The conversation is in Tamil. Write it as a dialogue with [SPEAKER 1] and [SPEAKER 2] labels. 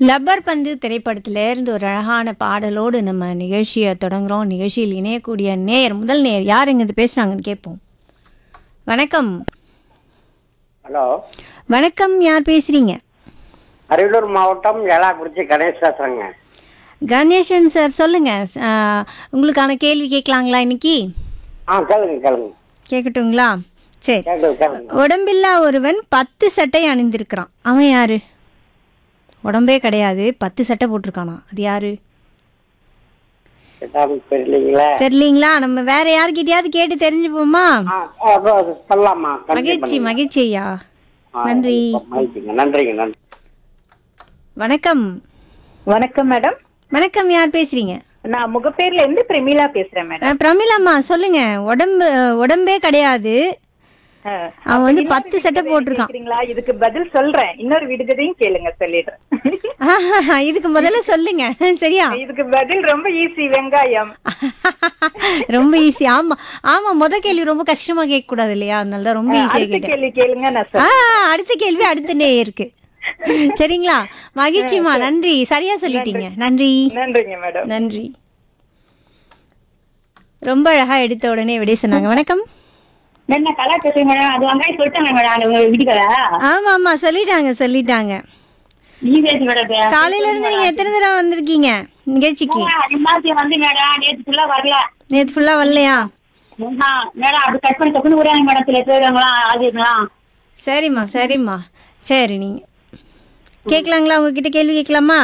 [SPEAKER 1] லப்பர் பந்து திரைப்படத்துல இருந்து ஒரு அழகான பாடலோடு நம்ம நிகழ்ச்சியை தொடங்குறோம் நிகழ்ச்சியில் இணையக்கூடிய நேயர் முதல் நேயர் யார் இங்கிருந்து பேசுறாங்கன்னு கேட்போம் வணக்கம்
[SPEAKER 2] ஹலோ
[SPEAKER 1] வணக்கம் யார் பேசுறீங்க
[SPEAKER 2] அரியலூர் மாவட்டம் ஏலாக்குறிச்சி கணேஷ் பேசுறேங்க
[SPEAKER 1] கணேசன் சார் சொல்லுங்க ஆஹ், உங்களுக்கான கேள்வி கேட்கலாங்களா இன்னைக்கு
[SPEAKER 2] ஆ கேளுங்க கேளுங்க
[SPEAKER 1] கேட்கட்டுங்களா சரி
[SPEAKER 2] கேளுங்க கேளுங்க
[SPEAKER 1] உடம்பில்லா ஒருவன் பத்து சட்டை அணிந்திருக்கிறான் அவன் யாரு உடம்பே கிடையாது பத்து சட்டை போட்டிருக்கானா அது யாரு
[SPEAKER 2] கேட்டாலும் தெரியலீங்களே
[SPEAKER 1] தெரியலீங்களா நம்ம வேற யார்கிட்டயாவது கேட்டு தெரிஞ்சுப்போமா
[SPEAKER 2] ஆ அப்போ அது சொல்லலாமா கண்டிப்பா
[SPEAKER 1] மகிழ்ச்சி
[SPEAKER 2] பண்ணுங்க.
[SPEAKER 1] மகிழ்ச்சி ஐயா
[SPEAKER 2] ஆ,
[SPEAKER 1] நன்றி
[SPEAKER 2] மகிழ்ச்சிங்க நன்றிங்க நன்றி
[SPEAKER 1] வணக்கம்
[SPEAKER 3] வணக்கம் மேடம்
[SPEAKER 1] வணக்கம் யார் பேசுறீங்க
[SPEAKER 3] நான் முகப்பேர்ல இருந்து பிரமிளா பேசுறேன் மேடம்
[SPEAKER 1] அஹ், பிரமிளாம்மா சொல்லுங்க உடம்பு உடம்பே கிடையாது
[SPEAKER 3] அஹ்,
[SPEAKER 1] அவன் வந்து
[SPEAKER 3] இன்னொரு
[SPEAKER 1] பத்து சட்டை
[SPEAKER 3] விடுகதை
[SPEAKER 1] போட்டிருக்கான்
[SPEAKER 3] கேக்குறீங்களா இதுக்கு பதில் சொல்றேன் இன்னொரு விடுகதையும் கேளுங்க சொல்லிடுறேன்
[SPEAKER 1] ஆஹா, இதுக்கு முதல்ல சொல்லுங்க சரியா
[SPEAKER 3] இதுக்கு பதில் ரொம்ப ஈஸி வெங்காயம்
[SPEAKER 1] ரொம்ப ஈஸி ஆமா ஆமா முத கேள்வி ரொம்ப கஷ்டமா கேட்க கூடாது இல்லையா அதனால தான் ரொம்ப ஈஸியா
[SPEAKER 3] அடுத்த
[SPEAKER 1] கேட்டேன்
[SPEAKER 3] கேள்வி கேளுங்க நான்
[SPEAKER 1] ஆ
[SPEAKER 3] சொல்றேன்
[SPEAKER 1] அடுத்த கேள்வி அடுத்த இருக்கு சரிங்களா மகிழ்ச்சிமா நன்றி சரியா சொல்லிட்டீங்க நன்றி
[SPEAKER 3] நன்றிங்க மேடம்
[SPEAKER 1] நன்றி ரொம்ப அழகா எடுத்த உடனே விடைய சொன்னாங்க வணக்கம்
[SPEAKER 4] என்ன கலா பேசுறீங்க மேடம் அது வெங்காயம் சொல்லிட்டாங்க மேடம் அந்த வீட்டுக்கல
[SPEAKER 1] ஆமா ஆமா சொல்லிட்டாங்க சொல்லிட்டாங்க
[SPEAKER 4] நீ பேசு மேடம்
[SPEAKER 1] காலையில இருந்து நீங்க எத்தனை தடவை வந்திருக்கீங்க நிகழ்ச்சிக்கு
[SPEAKER 4] நிம்மாசி வந்து மேடம் நேற்று ஃபுல்லா வரல
[SPEAKER 1] நேத்து ஃபுல்லா வரலையா
[SPEAKER 4] ஆ, மேடம் அப்படி கட் பண்ணி தப்புன்னு விடுறாங்க மேடம் சில பேருங்களாம் ஆகுதுங்களாம்
[SPEAKER 1] சரிம்மா சரிம்மா சரி நீங்க கேட்கலாங்களா உங்ககிட்ட கேள்வி கேட்கலாமா